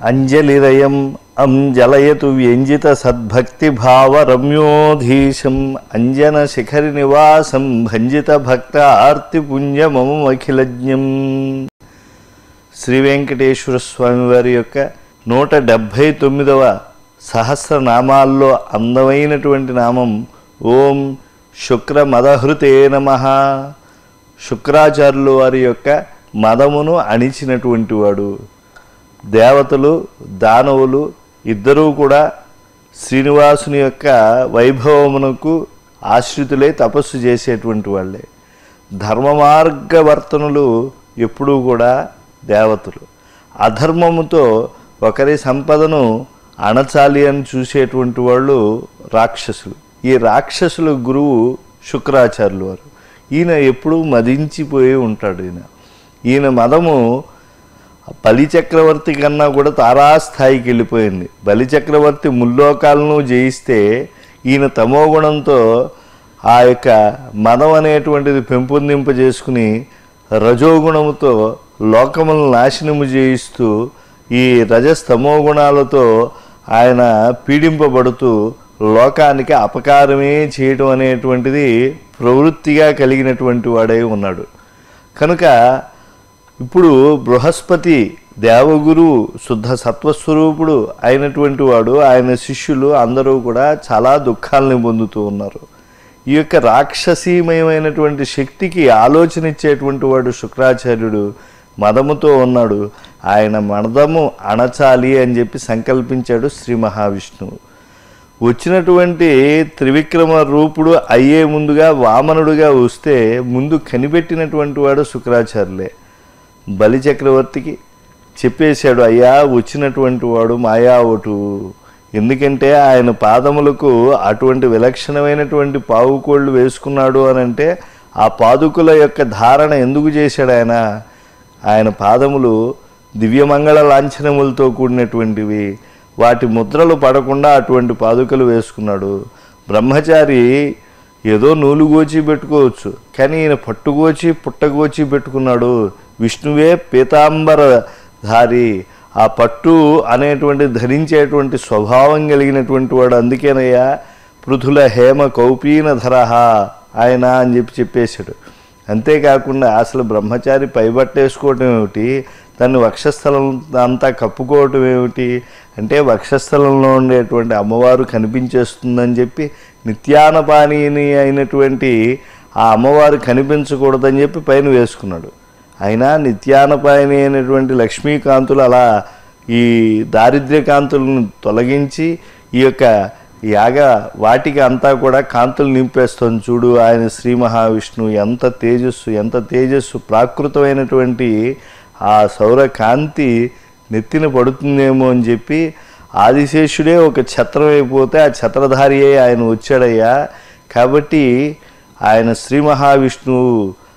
అంజలిరయం అంజలయతు వ్యంజిత సద్భక్తి భావ రమ్యోధీశం అంజన శిఖరి నివాసం భంజిత భక్త ఆర్తి పుణ్యమమఖిలజ్ఞం శ్రీ వెంకటేశ్వర స్వామి వారి యొక్క నూట డెబ్భై తొమ్మిదవ సహస్రనామాల్లో అందమైనటువంటి నామం ఓం శుక్ర మదహృతే నమ శుక్రాచార్యులు వారి యొక్క మదమును అణిచినటువంటి వాడు దేవతలు దానవులు ఇద్దరూ కూడా శ్రీనివాసుని యొక్క వైభవమునకు ఆశ్రితులై తపస్సు చేసేటువంటి వాళ్ళే ధర్మ మార్గవర్తనులు ఎప్పుడూ కూడా దేవతలు అధర్మముతో ఒకరి సంపదను అణచాలి అని చూసేటువంటి వాళ్ళు రాక్షసులు ఈ రాక్షసుల గురువు శుక్రాచార్యులు వారు ఈయన ఎప్పుడూ మదించిపోయి ఉంటాడు ఈయన ఈయన మదము బలిచక్రవర్తి కన్నా కూడా తారాస్థాయికి వెళ్ళిపోయింది బలిచక్రవర్తి ముల్లోకాలను జయిస్తే ఈయన తమో గుణంతో ఆ యొక్క మదం అనేటువంటిది పెంపొందింపజేసుకుని రజోగుణముతో లోకములను నాశనము చేయిస్తూ ఈ రజస్తమో గుణాలతో ఆయన పీడింపబడుతూ లోకానికి అపకారమే చేయటం అనేటువంటిది ప్రవృత్తిగా కలిగినటువంటి వాడై ఉన్నాడు కనుక ఇప్పుడు బృహస్పతి దేవగురు శుద్ధ సత్వస్వరూపుడు అయినటువంటి వాడు ఆయన శిష్యులు అందరూ కూడా చాలా దుఃఖాలని పొందుతూ ఉన్నారు ఈ యొక్క రాక్షసీమయమైనటువంటి శక్తికి ఆలోచన ఇచ్చేటువంటి వాడు శుక్రాచార్యుడు మదముతో ఉన్నాడు ఆయన మదము అణచాలి అని చెప్పి సంకల్పించాడు శ్రీ మహావిష్ణువు వచ్చినటువంటి త్రివిక్రమ రూపుడు అయ్యే ముందుగా వామనుడుగా వస్తే ముందు కనిపెట్టినటువంటి వాడు శుక్రాచార్యులే బలి చక్రవర్తికి చెప్పేశాడు అయ్యా వచ్చినటువంటి వాడు మాయావటు ఎందుకంటే ఆయన పాదములకు అటువంటి విలక్షణమైనటువంటి పావుకోళ్ళు వేసుకున్నాడు అని అంటే ఆ పాదుకుల యొక్క ధారణ ఎందుకు చేశాడు ఆయన ఆయన పాదములు దివ్యమంగళ లాంఛనములతో కూడినటువంటివి వాటి ముద్రలు పడకుండా అటువంటి పాదుకలు వేసుకున్నాడు బ్రహ్మచారి ఏదో నూలు గోచి పెట్టుకోవచ్చు కానీ ఈయన పట్టుగోచి పుట్టగోచి పెట్టుకున్నాడు విష్ణువే పీతాంబరధారి ఆ పట్టు అనేటువంటి ధరించేటువంటి స్వభావం కలిగినటువంటి వాడు అందుకేనయ్యా పృథుల హేమ కౌపీన ధరహ ఆయన అని చెప్పి చెప్పేశాడు అంతేకాకుండా అసలు బ్రహ్మచారి పైబట్టేసుకోవటం ఏమిటి దాన్ని వక్షస్థలం అంతా కప్పుకోవటం ఏమిటి అంటే వక్షస్థలంలో ఉండేటువంటి అమ్మవారు కనిపించేస్తుందని చెప్పి నిత్యానపానీని అయినటువంటి ఆ అమ్మవారు కనిపించకూడదని చెప్పి పైన వేసుకున్నాడు అయినా నిత్యానపాయని అయినటువంటి లక్ష్మీకాంతులు అలా ఈ దారిద్ర్యకాంతులను తొలగించి ఈ యొక్క యాగ వాటికి అంతా కూడా కాంతులు నింపేస్తుంది చూడు ఆయన శ్రీ మహావిష్ణువు ఎంత తేజస్సు ఎంత తేజస్సు ప్రాకృతమైనటువంటి ఆ సౌర కాంతి నెత్తిన పడుతుందేమో అని చెప్పి ఆదిశేషుడే ఒక ఛత్రం అయిపోతే ఆ ఛత్రధారి అయి ఆయన వచ్చాడయ్యా కాబట్టి ఆయన శ్రీ మహావిష్ణువు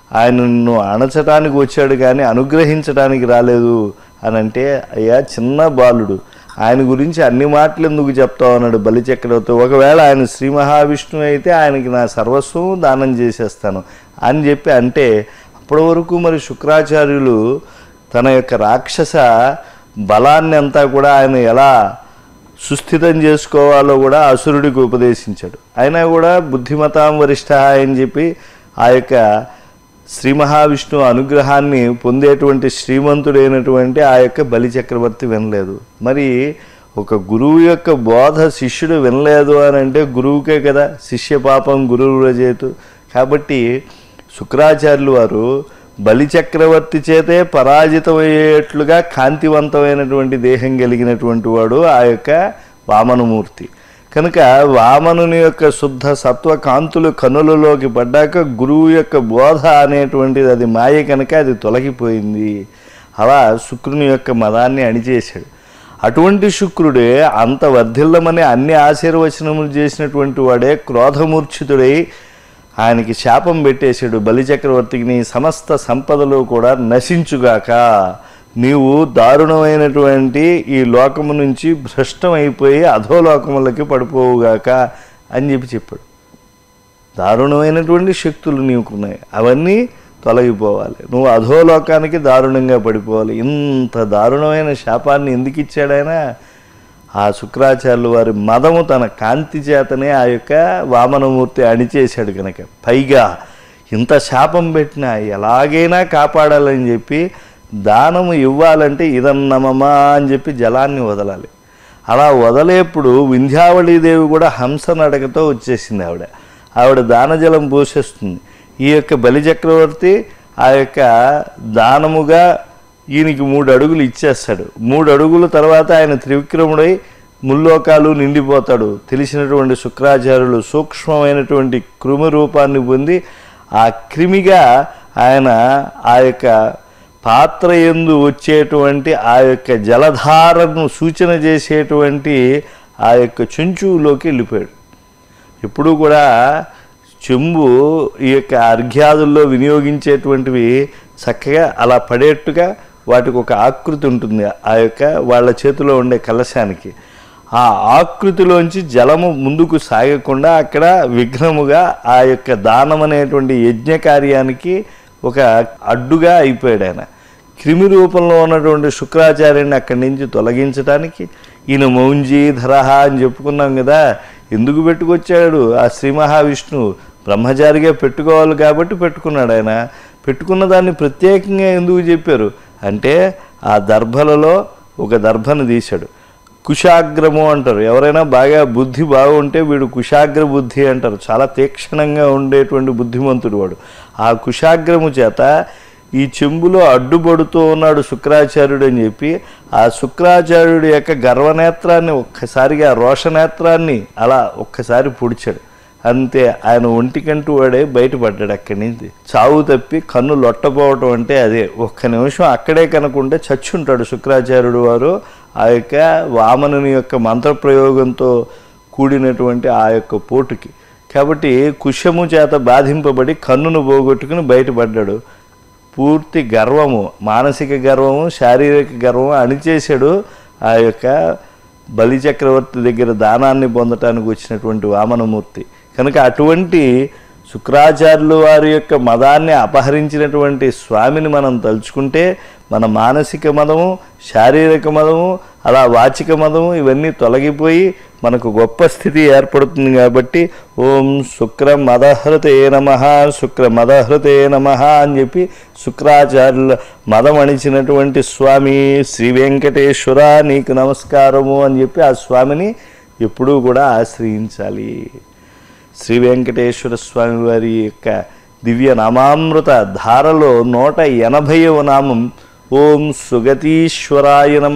ఆయనను అణచటానికి వచ్చాడు కానీ అనుగ్రహించడానికి రాలేదు అని అంటే అయ్యా చిన్న బాలుడు ఆయన గురించి అన్ని మాటలు ఎందుకు చెప్తావు అన్నాడు బలిచక్రవర్తి ఒకవేళ ఆయన శ్రీ మహావిష్ణువు అయితే ఆయనకి నా సర్వస్వం దానం చేసేస్తాను అని చెప్పి అంటే అప్పటి వరకు మరి శుక్రాచార్యులు తన యొక్క రాక్షస బలాన్ని అంతా కూడా ఆయన ఎలా సుస్థితం చేసుకోవాలో కూడా అసురుడికి ఉపదేశించాడు అయినా కూడా బుద్ధిమతాం వరిష్ట అని చెప్పి ఆ యొక్క శ్రీ మహావిష్ణువు అనుగ్రహాన్ని పొందేటువంటి శ్రీమంతుడైనటువంటి ఆ యొక్క బలి చక్రవర్తి వినలేదు మరి ఒక గురువు యొక్క బోధ శిష్యుడు వినలేదు అని అంటే గురువుకే కదా శిష్య పాపం గురువు రచేతు కాబట్టి శుక్రాచార్యులు వారు బలి చక్రవర్తి చేతే పరాజితమయ్యేట్లుగా కాంతివంతమైనటువంటి దేహం కలిగినటువంటి వాడు ఆ యొక్క వామనమూర్తి కనుక వామనుని యొక్క శుద్ధ సత్వ కాంతులు కనులలోకి పడ్డాక గురువు యొక్క బోధ అనేటువంటిది అది మాయ కనుక అది తొలగిపోయింది అలా శుక్రుని యొక్క మదాన్ని అణిచేశాడు అటువంటి శుక్రుడే అంత వర్ధిల్లమని అన్ని ఆశీర్వచనములు చేసినటువంటి వాడే క్రోధమూర్ఛితుడై ఆయనకి శాపం పెట్టేశాడు బలిచక్రవర్తికి నీ సమస్త సంపదలు కూడా నశించుగాక నీవు దారుణమైనటువంటి ఈ లోకము నుంచి భ్రష్టమైపోయి అధోలోకములకి పడిపోవుగాక అని చెప్పి చెప్పాడు దారుణమైనటువంటి శక్తులు నీకున్నాయి అవన్నీ తొలగిపోవాలి నువ్వు అధోలోకానికి దారుణంగా పడిపోవాలి ఇంత దారుణమైన శాపాన్ని ఎందుకు ఇచ్చాడైనా ఆ శుక్రాచార్యులు వారి మదము తన కాంతి చేతనే ఆ యొక్క వామనమూర్తి అణిచేశాడు కనుక పైగా ఇంత శాపం పెట్టినా ఎలాగైనా కాపాడాలని చెప్పి దానము ఇవ్వాలంటే ఇదన్నమమా అని చెప్పి జలాన్ని వదలాలి అలా వదలేప్పుడు వింధ్యావళీదేవి కూడా హంస నడకతో వచ్చేసింది ఆవిడ ఆవిడ దానజలం పోషిస్తుంది ఈ యొక్క బలి చక్రవర్తి ఆ యొక్క దానముగా ఈయనకి మూడు అడుగులు ఇచ్చేస్తాడు మూడు అడుగుల తర్వాత ఆయన త్రివిక్రముడై ముల్లోకాలు నిండిపోతాడు తెలిసినటువంటి శుక్రాచార్యులు సూక్ష్మమైనటువంటి కృమి రూపాన్ని పొంది ఆ క్రిమిగా ఆయన ఆ యొక్క పాత్ర ఎందు వచ్చేటువంటి ఆ యొక్క జలధారను సూచన చేసేటువంటి ఆ యొక్క చెంచులోకి వెళ్ళిపోయాడు ఎప్పుడు కూడా చెంబు ఈ యొక్క అర్ఘ్యాదుల్లో వినియోగించేటువంటివి చక్కగా అలా పడేట్టుగా వాటికి ఒక ఆకృతి ఉంటుంది ఆ యొక్క వాళ్ళ చేతిలో ఉండే కలశానికి ఆ ఆకృతిలోంచి జలము ముందుకు సాగకుండా అక్కడ విఘ్నముగా ఆ యొక్క దానం అనేటువంటి యజ్ఞ కార్యానికి ఒక అడ్డుగా అయిపోయాడు ఆయన క్రిమి రూపంలో ఉన్నటువంటి శుక్రాచార్యుని అక్కడి నుంచి తొలగించడానికి ఈయన మౌంజీ ధరహ అని చెప్పుకున్నాం కదా ఎందుకు పెట్టుకొచ్చాడు ఆ శ్రీ మహావిష్ణువు బ్రహ్మచారిగా పెట్టుకోవాలి కాబట్టి పెట్టుకున్నాడు ఆయన పెట్టుకున్న దాన్ని ప్రత్యేకంగా ఎందుకు చెప్పారు అంటే ఆ దర్భలలో ఒక దర్భను తీశాడు కుశాగ్రము అంటారు ఎవరైనా బాగా బుద్ధి బాగుంటే వీడు కుశాగ్ర బుద్ధి అంటారు చాలా తీక్షణంగా ఉండేటువంటి బుద్ధిమంతుడు వాడు ఆ కుశాగ్రము చేత ఈ చెంబులో అడ్డుపడుతూ ఉన్నాడు శుక్రాచార్యుడు అని చెప్పి ఆ శుక్రాచార్యుడి యొక్క గర్వనేత్రాన్ని ఒక్కసారిగా రోషనేత్రాన్ని అలా ఒక్కసారి పొడిచాడు అంతే ఆయన ఒంటికంటూ వాడే బయటపడ్డాడు అక్కడి నుంచి చావు తప్పి కన్ను లొట్టపోవటం అంటే అదే ఒక్క నిమిషం అక్కడే కనుకుంటే చచ్చుంటాడు శుక్రాచార్యుడు వారు ఆ యొక్క వామనుని యొక్క మంత్రప్రయోగంతో కూడినటువంటి ఆ యొక్క పోటుకి కాబట్టి కుశము చేత బాధింపబడి కన్నును పోగొట్టుకుని బయటపడ్డాడు పూర్తి గర్వము మానసిక గర్వము శారీరక గర్వము అణిచేశాడు ఆ యొక్క బలి చక్రవర్తి దగ్గర దానాన్ని పొందటానికి వచ్చినటువంటి వామనమూర్తి కనుక అటువంటి శుక్రాచార్యులు వారి యొక్క మదాన్ని అపహరించినటువంటి స్వామిని మనం తలుచుకుంటే మన మానసిక మదము శారీరక మదము అలా వాచిక మదము ఇవన్నీ తొలగిపోయి మనకు గొప్ప స్థితి ఏర్పడుతుంది కాబట్టి ఓం శుక్ర మదహృతే నమ శుక్ర మదహృతే నమ అని చెప్పి శుక్రాచార్యుల మదం అణిచినటువంటి స్వామి శ్రీ వెంకటేశ్వర నీకు నమస్కారము అని చెప్పి ఆ స్వామిని ఎప్పుడూ కూడా ఆశ్రయించాలి శ్రీ వెంకటేశ్వర స్వామి వారి యొక్క దివ్య నామామృత ధారలో నూట ఎనభైవ నామం ఓం సుగతీశ్వరాయ నమ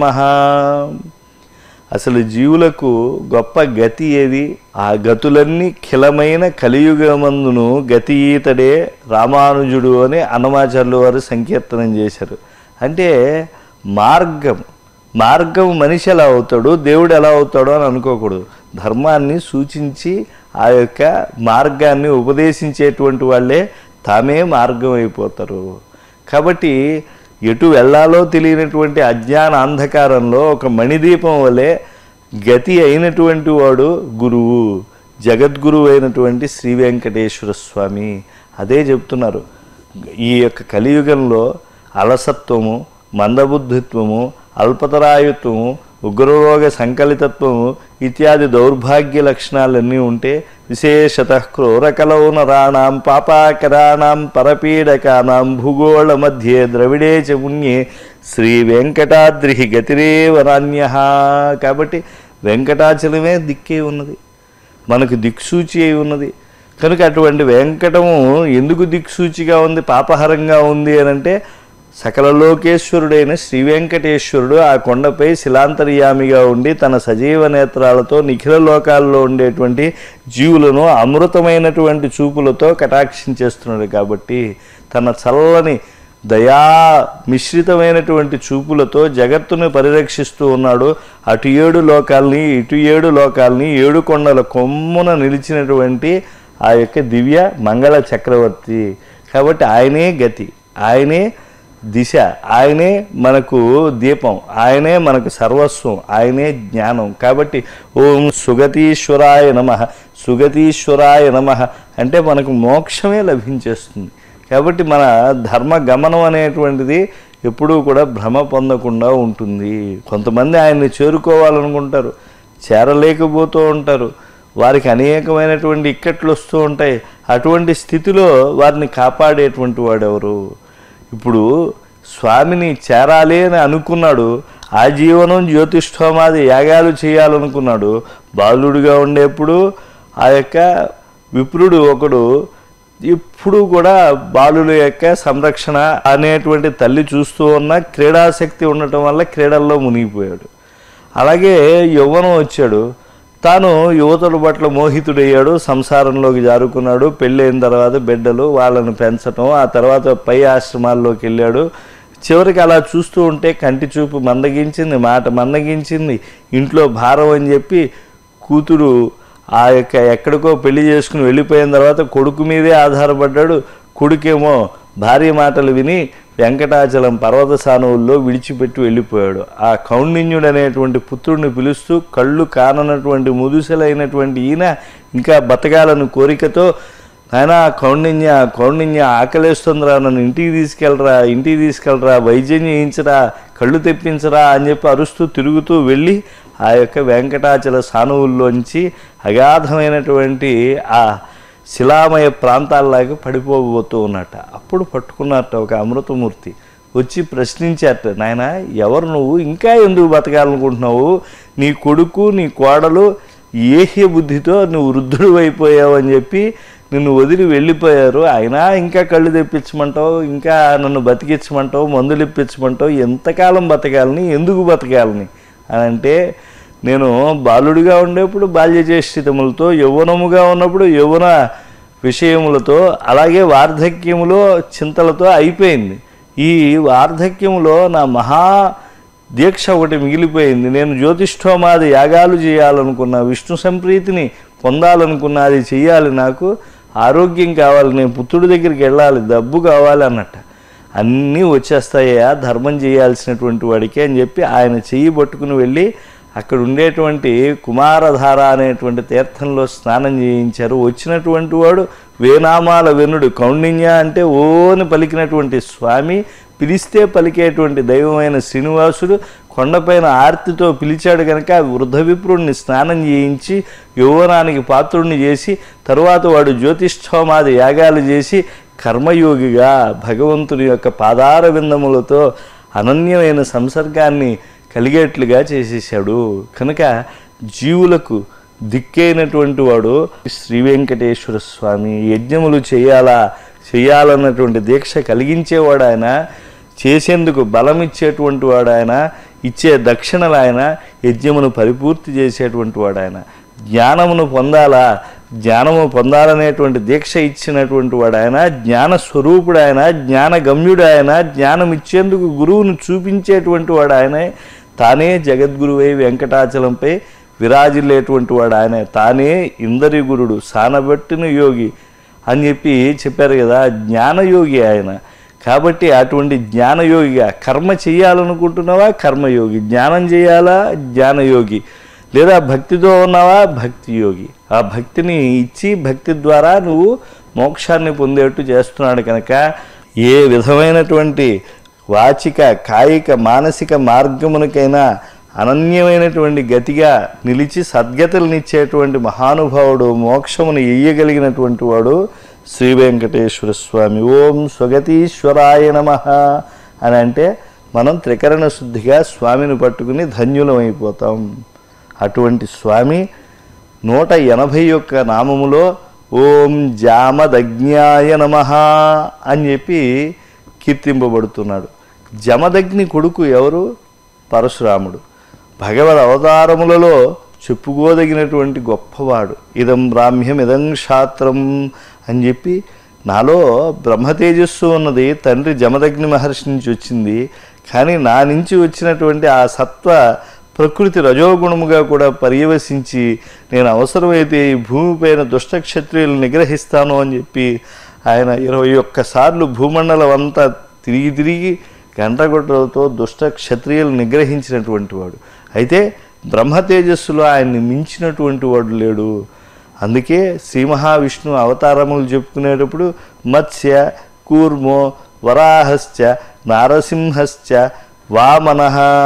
అసలు జీవులకు గొప్ప గతి ఏది ఆ గతులన్నీ ఖిలమైన కలియుగమందును గతి ఈతడే రామానుజుడు అని అన్నమాచార్యులు వారు సంకీర్తనం చేశారు అంటే మార్గం మార్గం మనిషి ఎలా అవుతాడు దేవుడు ఎలా అవుతాడో అని అనుకోకూడదు ధర్మాన్ని సూచించి ఆ యొక్క మార్గాన్ని ఉపదేశించేటువంటి వాళ్ళే తామే మార్గం అయిపోతారు కాబట్టి ఎటు వెళ్ళాలో తెలియనటువంటి అజ్ఞాన అంధకారంలో ఒక మణిదీపం వలె గతి అయినటువంటి వాడు గురువు జగద్గురువు అయినటువంటి శ్రీ వెంకటేశ్వర స్వామి అదే చెప్తున్నారు ఈ యొక్క కలియుగంలో అలసత్వము మందబుద్ధిత్వము అల్పతరాయుత్వము ఉగ్రరోగ సంకలితత్వము ఇత్యాది దౌర్భాగ్య లక్షణాలన్నీ ఉంటే విశేషత క్రూరకలౌ నరాణం పాపాకరాణం పరపీడకానాం భూగోళ మధ్యే ద్రవిడే చ పుణ్యే శ్రీ వెంకటాద్రి గతిరేవరాన్య కాబట్టి వెంకటాచలమే దిక్కే ఉన్నది మనకు దిక్సూచి అయి ఉన్నది కనుక అటువంటి వెంకటము ఎందుకు దిక్సూచిగా ఉంది పాపహరంగా ఉంది అని అంటే సకల లోకేశ్వరుడైన శ్రీ వెంకటేశ్వరుడు ఆ కొండపై శిలాంతర్యామిగా ఉండి తన సజీవ నేత్రాలతో నిఖిల లోకాల్లో ఉండేటువంటి జీవులను అమృతమైనటువంటి చూపులతో కటాక్షించేస్తున్నాడు కాబట్టి తన చల్లని దయా మిశ్రితమైనటువంటి చూపులతో జగత్తును పరిరక్షిస్తూ ఉన్నాడు అటు ఏడు లోకాల్ని ఇటు ఏడు లోకాల్ని ఏడు కొండల కొమ్మున నిలిచినటువంటి ఆ యొక్క దివ్య మంగళ చక్రవర్తి కాబట్టి ఆయనే గతి ఆయనే దిశ ఆయనే మనకు దీపం ఆయనే మనకు సర్వస్వం ఆయనే జ్ఞానం కాబట్టి ఓం సుగతీశ్వరాయ నమ సుగతీశ్వరాయ నమ అంటే మనకు మోక్షమే లభించేస్తుంది కాబట్టి మన ధర్మ గమనం అనేటువంటిది ఎప్పుడూ కూడా భ్రమ పొందకుండా ఉంటుంది కొంతమంది ఆయన్ని చేరుకోవాలనుకుంటారు చేరలేకపోతూ ఉంటారు వారికి అనేకమైనటువంటి ఇక్కట్లు వస్తూ ఉంటాయి అటువంటి స్థితిలో వారిని కాపాడేటువంటి వాడెవరు ఇప్పుడు స్వామిని చేరాలి అని అనుకున్నాడు ఆ జీవనం జ్యోతిష్ఠోమాది యాగాలు చేయాలనుకున్నాడు బాలుడిగా ఉండేప్పుడు ఆ యొక్క విప్రుడు ఒకడు ఇప్పుడు కూడా బాలుల యొక్క సంరక్షణ అనేటువంటి తల్లి చూస్తూ ఉన్న క్రీడాశక్తి ఉండటం వల్ల క్రీడల్లో మునిగిపోయాడు అలాగే యవ్వనం వచ్చాడు తాను యువతుల పట్ల మోహితుడయ్యాడు సంసారంలోకి జారుకున్నాడు పెళ్ళైన తర్వాత బిడ్డలు వాళ్ళని పెంచటం ఆ తర్వాత పై ఆశ్రమాల్లోకి వెళ్ళాడు చివరికి అలా చూస్తూ ఉంటే కంటి చూపు మందగించింది మాట మందగించింది ఇంట్లో భారం అని చెప్పి కూతురు ఆ యొక్క ఎక్కడికో పెళ్లి చేసుకుని వెళ్ళిపోయిన తర్వాత కొడుకు మీదే ఆధారపడ్డాడు కొడుకేమో భార్య మాటలు విని వెంకటాచలం పర్వత సానువుల్లో విడిచిపెట్టి వెళ్ళిపోయాడు ఆ కౌండిన్యుడు అనేటువంటి పుత్రుడిని పిలుస్తూ కళ్ళు కాననటువంటి ముదుసలైనటువంటి ఈయన ఇంకా బతకాలని కోరికతో ఆయన కౌండిన్య కౌండిన్య ఆకలేస్తుందిరా నన్ను ఇంటికి తీసుకెళ్ళరా ఇంటికి తీసుకెళ్ళరా వైద్యం చేయించరా కళ్ళు తెప్పించరా అని చెప్పి అరుస్తూ తిరుగుతూ వెళ్ళి ఆ యొక్క వెంకటాచల సానువుల్లోంచి అగాధమైనటువంటి ఆ శిలామయ ప్రాంతాల్లాగా పడిపోబోతూ ఉన్నట్ట అప్పుడు పట్టుకున్నట్ట ఒక అమృతమూర్తి వచ్చి ప్రశ్నించారట నాయన ఎవరు నువ్వు ఇంకా ఎందుకు బతకాలనుకుంటున్నావు నీ కొడుకు నీ కోడలు ఏహ్య బుద్ధితో నువ్వు వృద్ధుడు అయిపోయావు అని చెప్పి నిన్ను వదిలి వెళ్ళిపోయారు అయినా ఇంకా కళ్ళు తెప్పించమంటావు ఇంకా నన్ను బతికించమంటావు మందులు ఇప్పించమంటావు ఎంతకాలం బతకాలని ఎందుకు బతకాలని అని అంటే నేను బాలుడిగా ఉండేప్పుడు బాల్య చేష్టితములతో యౌవనముగా ఉన్నప్పుడు యౌవన విషయములతో అలాగే వార్ధక్యములో చింతలతో అయిపోయింది ఈ వార్ధక్యములో నా మహా దీక్ష ఒకటి మిగిలిపోయింది నేను జ్యోతిష్ఠోమాది యాగాలు చేయాలనుకున్నా విష్ణు సంప్రీతిని పొందాలనుకున్నా అది చెయ్యాలి నాకు ఆరోగ్యం కావాలి నేను పుత్రుడి దగ్గరికి వెళ్ళాలి డబ్బు కావాలి అన్నట్ట అన్నీ వచ్చేస్తాయా ధర్మం చేయాల్సినటువంటి వాడికి అని చెప్పి ఆయన చెయ్యి పట్టుకుని వెళ్ళి అక్కడ ఉండేటువంటి కుమారధార అనేటువంటి తీర్థంలో స్నానం చేయించారు వచ్చినటువంటి వాడు వేనామాల వెనుడు కౌండిన్య అంటే ఓని పలికినటువంటి స్వామి పిలిస్తే పలికేటువంటి దైవమైన శ్రీనివాసుడు కొండపైన ఆర్తితో పిలిచాడు కనుక వృద్ధ విప్రుడిని స్నానం చేయించి యౌవనానికి పాత్రుడిని చేసి తరువాత వాడు జ్యోతిష్ఠోమాది యాగాలు చేసి కర్మయోగిగా భగవంతుని యొక్క పాదార విందములతో అనన్యమైన సంసర్గాన్ని కలిగేట్లుగా చేసేసాడు కనుక జీవులకు దిక్కైనటువంటి వాడు శ్రీ వెంకటేశ్వర స్వామి యజ్ఞములు చేయాలా చేయాలన్నటువంటి దీక్ష కలిగించేవాడు ఆయన చేసేందుకు బలం ఇచ్చేటువంటి వాడు ఆయన ఇచ్చే దక్షిణలు ఆయన యజ్ఞమును పరిపూర్తి చేసేటువంటి వాడు ఆయన జ్ఞానమును పొందాలా జ్ఞానము పొందాలనేటువంటి దీక్ష ఇచ్చినటువంటి వాడు ఆయన జ్ఞాన స్వరూపుడు ఆయన జ్ఞాన గమ్యుడు ఆయన జ్ఞానం ఇచ్చేందుకు గురువును చూపించేటువంటి వాడు ఆయనే తానే జగద్గురువై వెంకటాచలంపై విరాజిల్లేటువంటి వాడు ఆయన తానే ఇందరి గురుడు సానబట్టిన యోగి అని చెప్పి చెప్పారు కదా జ్ఞానయోగి ఆయన కాబట్టి అటువంటి జ్ఞానయోగిగా కర్మ చేయాలనుకుంటున్నావా కర్మయోగి జ్ఞానం చేయాలా జ్ఞానయోగి లేదా భక్తితో ఉన్నావా భక్తి యోగి ఆ భక్తిని ఇచ్చి భక్తి ద్వారా నువ్వు మోక్షాన్ని పొందేట్టు చేస్తున్నాడు కనుక ఏ విధమైనటువంటి వాచిక కాయిక మానసిక మార్గమునకైనా అనన్యమైనటువంటి గతిగా నిలిచి సద్గతులనిచ్చేటువంటి మహానుభావుడు మోక్షమును ఇయ్యగలిగినటువంటి వాడు శ్రీ వెంకటేశ్వర స్వామి ఓం స్వగతీశ్వరాయ నమ అని అంటే మనం త్రికరణ శుద్ధిగా స్వామిని పట్టుకుని ధన్యులమైపోతాం అటువంటి స్వామి నూట ఎనభై యొక్క నామములో ఓం జామదజ్ఞాయ నమ అని చెప్పి కీర్తింపబడుతున్నాడు జమదగ్ని కొడుకు ఎవరు పరశురాముడు భగవద్ అవతారములలో చెప్పుకోదగినటువంటి గొప్పవాడు ఇదం బ్రాహ్మ్యం ఇదం శాస్త్రం అని చెప్పి నాలో బ్రహ్మ తేజస్సు ఉన్నది తండ్రి జమదగ్ని మహర్షి నుంచి వచ్చింది కానీ నా నుంచి వచ్చినటువంటి ఆ సత్వ ప్రకృతి రజోగుణముగా కూడా పర్యవసించి నేను అవసరమైతే ఈ భూమిపైన దుష్ట క్షత్రియులు నిగ్రహిస్తాను అని చెప్పి ఆయన ఇరవై ఒక్కసార్లు భూమండలం అంతా తిరిగి తిరిగి గంటగొట్టలతో దుష్ట క్షత్రియులు నిగ్రహించినటువంటి వాడు అయితే బ్రహ్మ తేజస్సులో ఆయన్ని మించినటువంటి వాడు లేడు అందుకే శ్రీ మహావిష్ణు అవతారములు చెప్పుకునేటప్పుడు మత్స్య కూర్మో వరాహశ్చ నారసింహశ్చ వామన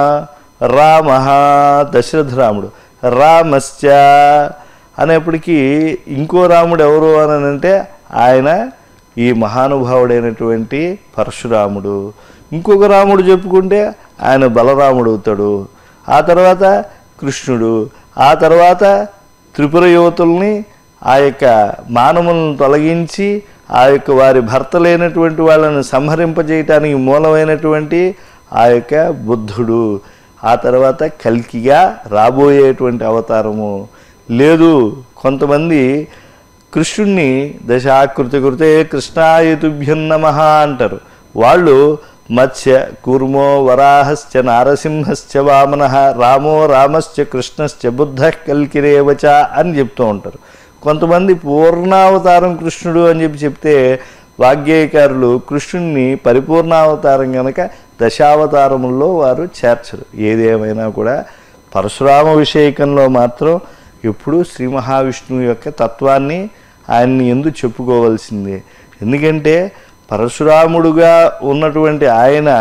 రామ దశరథ రాముడు రామశ్చ అనేప్పటికీ ఇంకో రాముడు ఎవరు అని అంటే ఆయన ఈ మహానుభావుడైనటువంటి పరశురాముడు ఇంకొక రాముడు చెప్పుకుంటే ఆయన బలరాముడు అవుతాడు ఆ తర్వాత కృష్ణుడు ఆ తర్వాత త్రిపుర యువతుల్ని ఆ యొక్క మానవులను తొలగించి ఆ యొక్క వారి భర్త లేనటువంటి వాళ్ళని సంహరింపజేయటానికి మూలమైనటువంటి ఆ యొక్క బుద్ధుడు ఆ తర్వాత కల్కిగా రాబోయేటువంటి అవతారము లేదు కొంతమంది కృష్ణుణ్ణి దశాకృతి కృతే కృష్ణాయుతుభ్యం నమ అంటారు వాళ్ళు మత్స్య కూర్మో వరాహశ్చ నారసింహశ్చ వామన రామో రామశ్చ కృష్ణశ్చ బుద్ధ కల్కిరేవచ అని చెప్తూ ఉంటారు కొంతమంది పూర్ణావతారం కృష్ణుడు అని చెప్పి చెప్తే వాగ్గేయకారులు కృష్ణుణ్ణి పరిపూర్ణావతారం కనుక దశావతారముల్లో వారు చేర్చరు ఏదేమైనా కూడా పరశురామ విషయకంలో మాత్రం ఎప్పుడూ శ్రీ మహావిష్ణువు యొక్క తత్వాన్ని ఆయన్ని ఎందు చెప్పుకోవాల్సిందే ఎందుకంటే పరశురాముడుగా ఉన్నటువంటి ఆయన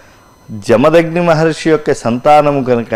జమదగ్ని మహర్షి యొక్క సంతానము కనుక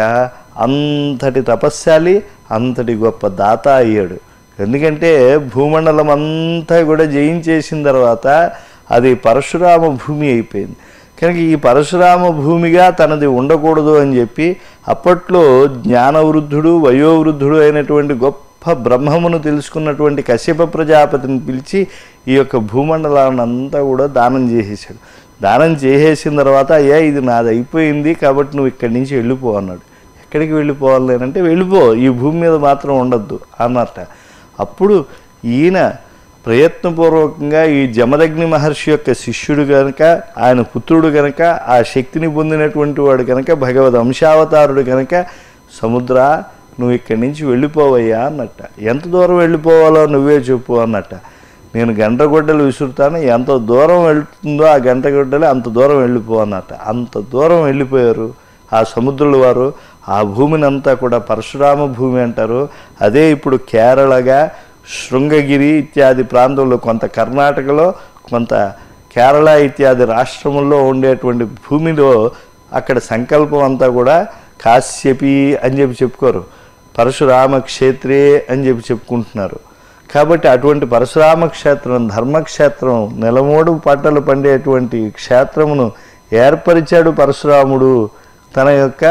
అంతటి తపస్శాలి అంతటి గొప్ప దాత అయ్యాడు ఎందుకంటే భూమండలం అంతా కూడా జయించేసిన తర్వాత అది పరశురామ భూమి అయిపోయింది కనుక ఈ పరశురామ భూమిగా తనది ఉండకూడదు అని చెప్పి అప్పట్లో జ్ఞానవృద్ధుడు వయోవృద్ధుడు అయినటువంటి గొప్ప బ్రహ్మమును తెలుసుకున్నటువంటి కశ్యప ప్రజాపతిని పిలిచి ఈ యొక్క భూమండలాన్ని అంతా కూడా దానం చేసేసాడు దానం చేసేసిన తర్వాత అయ్యా ఇది నాది అయిపోయింది కాబట్టి నువ్వు ఇక్కడి నుంచి వెళ్ళిపో అన్నాడు ఎక్కడికి వెళ్ళిపోవాలి అంటే వెళ్ళిపో ఈ భూమి మీద మాత్రం ఉండొద్దు అన్నట్ట అప్పుడు ఈయన ప్రయత్నపూర్వకంగా ఈ జమదగ్ని మహర్షి యొక్క శిష్యుడు కనుక ఆయన పుత్రుడు కనుక ఆ శక్తిని పొందినటువంటి వాడు కనుక భగవద్ అంశావతారుడు కనుక సముద్ర నువ్వు ఇక్కడి నుంచి వెళ్ళిపోవయ్యా అన్నట్ట ఎంత దూరం వెళ్ళిపోవాలో నువ్వే చెప్పు అన్నట్ట నేను గంటగొడ్డలు విసురుతాను ఎంత దూరం వెళ్తుందో ఆ గంటగొడ్డలు అంత దూరం వెళ్ళిపో అన్నట్ట అంత దూరం వెళ్ళిపోయారు ఆ సముద్రుల వారు ఆ భూమిని అంతా కూడా పరశురామ భూమి అంటారు అదే ఇప్పుడు కేరళగా శృంగగిరి ఇత్యాది ప్రాంతంలో కొంత కర్ణాటకలో కొంత కేరళ ఇత్యాది రాష్ట్రముల్లో ఉండేటువంటి భూమిలో అక్కడ సంకల్పం అంతా కూడా కాశ్యపి అని చెప్పి చెప్పుకోరు పరశురామ క్షేత్రే అని చెప్పి చెప్పుకుంటున్నారు కాబట్టి అటువంటి పరశురామ క్షేత్రం ధర్మక్షేత్రం నెలమూడు పంటలు పండేటువంటి క్షేత్రమును ఏర్పరిచాడు పరశురాముడు తన యొక్క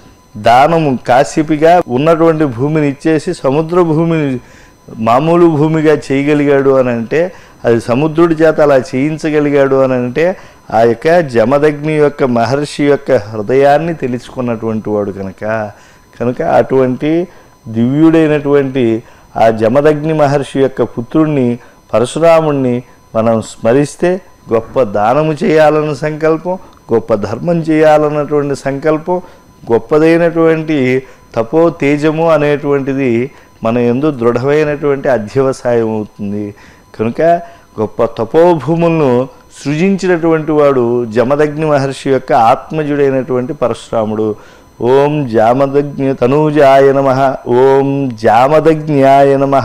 దానము కాశ్యపిగా ఉన్నటువంటి భూమిని ఇచ్చేసి సముద్ర భూమిని మామూలు భూమిగా చేయగలిగాడు అని అంటే అది సముద్రుడి చేత అలా చేయించగలిగాడు అని అంటే ఆ యొక్క జమదగ్ని యొక్క మహర్షి యొక్క హృదయాన్ని తెలుసుకున్నటువంటి వాడు కనుక కనుక అటువంటి దివ్యుడైనటువంటి ఆ జమదగ్ని మహర్షి యొక్క పుత్రుణ్ణి పరశురాముణ్ణి మనం స్మరిస్తే గొప్ప దానము చేయాలన్న సంకల్పం గొప్ప ధర్మం చేయాలన్నటువంటి సంకల్పం గొప్పదైనటువంటి తపో తేజము అనేటువంటిది మన ఎందు దృఢమైనటువంటి అధ్యవసాయం అవుతుంది కనుక గొప్ప తపోభూములను సృజించినటువంటి వాడు జమదగ్ని మహర్షి యొక్క ఆత్మజుడైనటువంటి పరశురాముడు ఓం జామదగ్ని తనూజాయ నమ ఓం జామదగ్న్యాయ నమ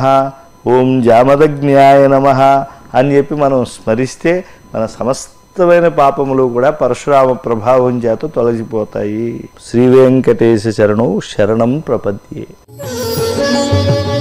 ఓం జామదగ్న్యాయ నమ అని చెప్పి మనం స్మరిస్తే మన సమస్తమైన పాపములు కూడా పరశురామ ప్రభావం చేత తొలగిపోతాయి శ్రీ వెంకటేశ శరణం శరణం ప్రపద్యే Thank you.